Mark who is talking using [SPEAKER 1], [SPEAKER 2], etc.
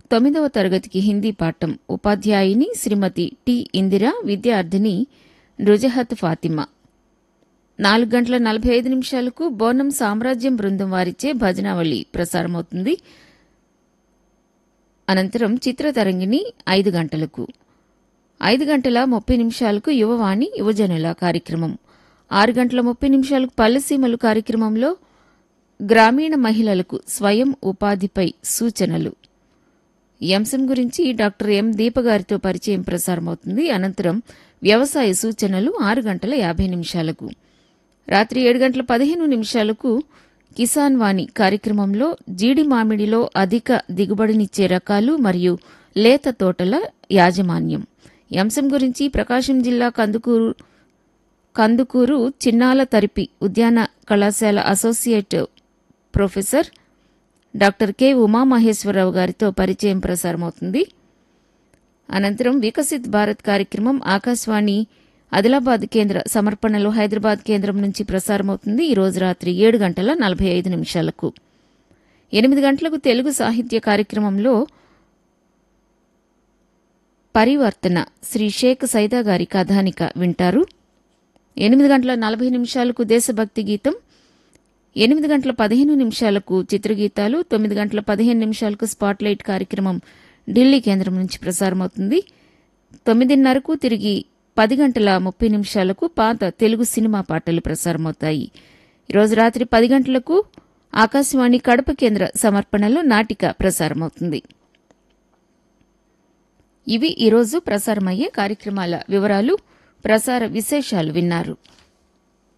[SPEAKER 1] తొమ్మిదవ తరగతికి హిందీ పాఠం ఉపాధ్యాయుని శ్రీమతి టి ఇందిర విద్యార్థిని రుజహత్ ఫాతిమా నాలుగు గంటల నలభై ఐదు నిమిషాలకు బోనం సామ్రాజ్యం బృందం వారిచే భజనావళి ప్రసారమవుతుంది అనంతరం చిత్రతరంగిణి ఐదు గంటలకు ఐదు గంటల ముప్పై నిమిషాలకు యువవాణి యువజనుల కార్యక్రమం ఆరు గంటల ముప్పై నిమిషాలకు పల్లెసీమలు కార్యక్రమంలో గ్రామీణ మహిళలకు స్వయం ఉపాధిపై సూచనలు ఈ అంశం గురించి డాక్టర్ ఎం దీప గారితో పరిచయం ప్రసారమవుతుంది అనంతరం వ్యవసాయ సూచనలు ఆరు గంటల యాభై నిమిషాలకు రాత్రి ఏడు గంటల పదిహేను నిమిషాలకు కిసాన్ వాణి కార్యక్రమంలో జీడి మామిడిలో అధిక దిగుబడినిచ్చే రకాలు మరియు లేత తోటల యాజమాన్యం ఈ అంశం గురించి ప్రకాశం జిల్లా కందుకూరు కందుకూరు చిన్నాల తరిపి ఉద్యాన కళాశాల associate professor doctor K Umamaheswararao గారితో పరిచయం ప్రసారమవుతుంది అనంతరం వికసిత్ భారత్ కార్యక్రమం ఆకాశవాణి ఆదిలాబాద్ కేంద్ర సమర్పణలో హైదరాబాద్ కేంద్రం నుంచి ప్రసారమవుతుంది ఈ రోజు రాత్రి ఏడు గంటల నలభై ఐదు నిమిషాలకు ఎనిమిది గంటలకు తెలుగు సాహిత్య కార్యక్రమంలో పరివర్తన శ్రీ షేక్ సైదా గారి కథానిక వింటారు ఎనిమిది గంటల నలభై నిమిషాలకు దేశభక్తి గీతం ఎనిమిది గంటల పదిహేను నిమిషాలకు చిత్రగీతాలు తొమ్మిది గంటల పదిహేను నిమిషాలకు స్పాట్లైట్ కార్యక్రమం ఢిల్లీ కేంద్రం నుంచి ప్రసారమవుతుంది తొమ్మిదిన్నరకు తిరిగి పది గంటల ముప్పై నిమిషాలకు పాత తెలుగు సినిమా పాటలు ప్రసారమవుతాయి ఈరోజు రాత్రి పది గంటలకు ఆకాశవాణి కడప కేంద్ర సమర్పణలో నాటిక ప్రసారమవుతుంది ఇవి ఈరోజు ప్రసారమయ్యే కార్యక్రమాల వివరాలు ప్రసార విశేషాలు విన్నారు